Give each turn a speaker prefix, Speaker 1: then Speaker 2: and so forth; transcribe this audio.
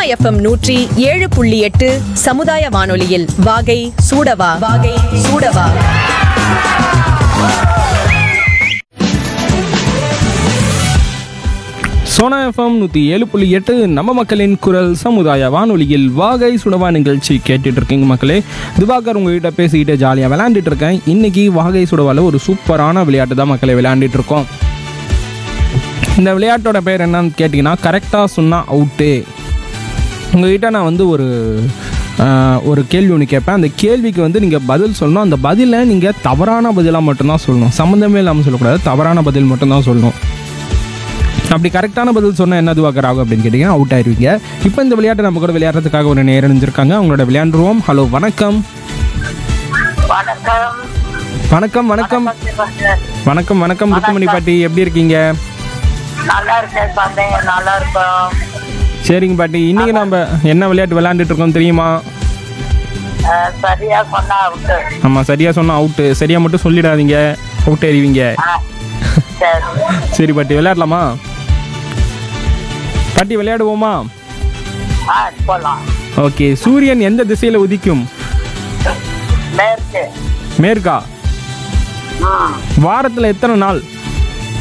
Speaker 1: FM நூற்றி ஏழு புள்ளி எட்டு சமுதாய வானொலியில் வாகை சூடவா வாகை சூடவா
Speaker 2: சோனா எஃப்எம் நூற்றி ஏழு புள்ளி எட்டு நம்ம மக்களின் குரல் சமுதாய வானொலியில் வாகை சுடவா நிகழ்ச்சி கேட்டுட்டு இருக்கீங்க மக்களே திவாகர் உங்ககிட்ட பேசிக்கிட்டு ஜாலியாக விளையாண்டுட்டு இருக்கேன் இன்னைக்கு வாகை சுடவால ஒரு சூப்பரான விளையாட்டு தான் மக்களை விளையாண்டுட்டு இருக்கோம் இந்த விளையாட்டோட பேர் என்னன்னு கேட்டிங்கன்னா கரெக்டாக சொன்னால் அவுட்டு உங்ககிட்ட நான் வந்து ஒரு ஆஹ், ஒரு கேள்வி ஒன்று கேட்பேன் அந்த கேள்விக்கு வந்து நீங்கள் பதில் சொல்லணும் அந்த பதிலை நீங்கள் தவறான பதிலாக மட்டும்தான் சொல்லணும் சம்மந்தமே இல்லாமல் சொல்லக்கூடாது தவறான பதில் மட்டும்தான் சொல்லணும் அப்படி கரெக்டான பதில் சொன்னால் என்ன இதுவாக ஆகும் அப்படின்னு கேட்டிங்கன்னா அவுட் ஆயிருவீங்க இப்போ இந்த விளையாட்டை நம்ம கூட விளையாடுறதுக்காக ஒரு நேரம் இருந்திருக்காங்க அவங்களோட விளையாண்டுருவோம் ஹலோ வணக்கம்
Speaker 3: வணக்கம்
Speaker 2: வணக்கம் வணக்கம்
Speaker 3: சிவசங்கர்.
Speaker 2: வணக்கம் வணக்கம் ருக்குமணி பாட்டி எப்படி இருக்கீங்க
Speaker 3: நல்லா இருக்கேன் சந்தைங்க நல்லா இருக்கோம்
Speaker 2: சரிங்க பாட்டி இன்னைக்கு நம்ம என்ன விளையாட்டு விளையாண்டுட்டு இருக்கோம் தெரியுமா
Speaker 3: அஹ், சரியா சொன்னா அவுட்டு
Speaker 2: ஆமாம் சரியாக சொன்னால் அவுட்டு சரியாக மட்டும் சொல்லிடாதீங்க அவுட் எறிவீங்க
Speaker 3: ஆ, சரி
Speaker 2: சரி பாட்டி விளையாடலாமா பாட்டி விளையாடுவோமா
Speaker 3: ஆ போலாம்
Speaker 2: ஓகே சூரியன் எந்த திசையில் உதிக்கும்
Speaker 3: மேற்கு
Speaker 2: மேற்கா
Speaker 3: ம்
Speaker 2: வாரத்தில் எத்தனை நாள்